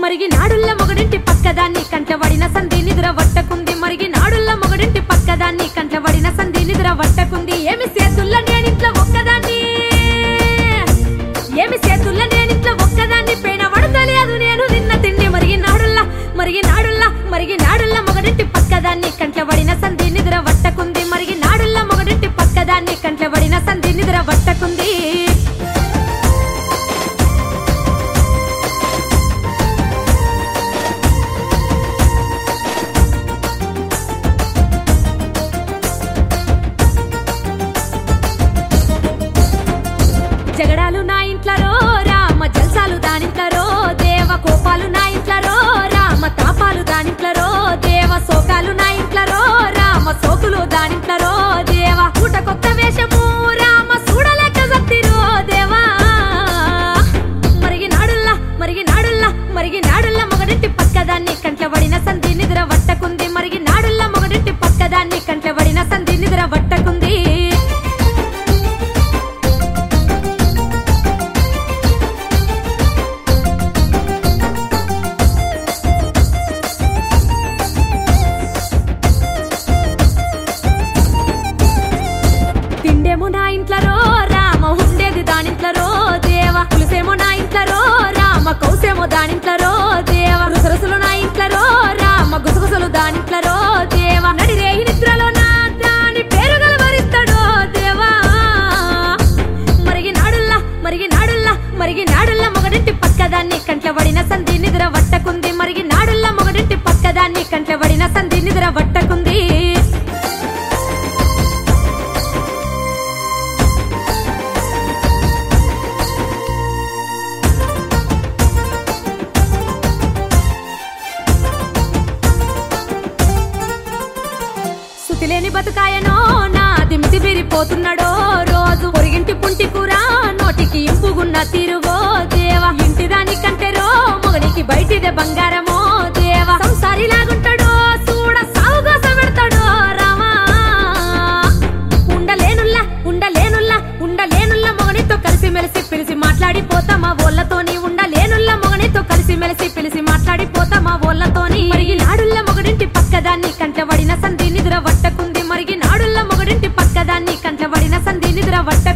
మరిగి నాడుల్ల మొగడింటి పక్కదాన్ని కంటబడిన సంధి నిద్ర వట్టకుంది మరిగి నాడుల్ల మొగడింటి పక్కదాన్ని కంటబడిన సంధి నిద్ర వట్టకుంది ఏమి చేతుల్ల నేనింట్లో ఒక్కదాన్ని ఏమి చేతుల్ల నేనింట్లో ఒక్కదాన్ని పేన పడతలేదు నేను నిన్న తిండి మరిగి నాడుల్ల మరిగి నాడుల్ల మరిగి నాడుల్ల మొగడింటి పక్కదాన్ని కంటబడిన సంధి నిద్ర వట్టకుంది మరిగి నాడుల్ల మొగడింటి పక్కదాన్ని కంటబడిన సంధి నిద్ర వట్టకుంది జగడాలు నా ఇంట్లలో రామ జల్సాలు దానింట్లలో దేవ కోపాలు నా ఇంట్లలో రామ తాపాలు దానింట్లలో దేవ శోకాలు నా ఇంట్లలో రామ సోకులు దానింట్లలో దేవ పూట కొత్త వేషము రామ చూడలేక సత్తిరో దేవా మరిగి నాడుల్లా మరిగి నాడుల్లా మరిగి నాడుల్లా మొగడింటి పక్కదాన్ని కంట్లబడిన సంధి నిద్ర వట్టకుంది మరిగి నాడుల్లా మొగడింటి పక్కదాన్ని కంట్లబడిన సంధి నిద్ర వట్టకుంది తిండేమో నా ఇంట్లరో రామ ఉండేది దానింట్లరో దేవ పులుసేమో నా ఇంట్లరో రామ కౌసేమో దానింట్లరో దేవ రుసరుసులు నా ఇంట్లరో రామ గుసగుసలు దానింట్లరో దేవ నడి రేయి నిద్రలో నా దాని పేరు గలవరిస్తాడో దేవా మరిగి నాడుల్లా మరిగి నాడుల్లా మరిగి నాడుల్లా మొగడింటి పక్కదాన్ని కంట్లబడిన సంధి నిద్ర వట్టకుంది మరిగి నాడుల్లా మొగడింటి పక్కదాన్ని కంట్లబడిన సంధి నిద్ర వట్టకుంది సుతిలేని బతుకాయనో నా దిమితి విరిపోతున్నాడో రోజు పొరిగింటి పుంటి కూర నోటికి ఇంపుగున్న తిరుగో దేవ ఇంటి దానికంటే రో మొగనికి బయటిదే బంగారమో దేవ సంసారి లాగుంటాడో చూడ సావుగా పెడతాడో రామా ఉండలేనుల్లా ఉండలేనుల్లా ఉండలేనుల్లా మొగనితో కలిసి మెలిసి పిలిచి మాట్లాడిపోతామా ఓళ్ళతోని ఉండలేనుల్లా మొగనితో కలిసి మెలిసి పిలిచి మాట్లాడిపోతామా ఓళ్ళతోని మరిగి నాడుల్ల మొగడింటి పక్కదాన్ని కంటబడిన సంధి నిద్ర వట్టకుంది మరిగి నాడుల్ల మొగడింటి పక్కదాన్ని కంటబడిన సంధి నిద్ర వట్ట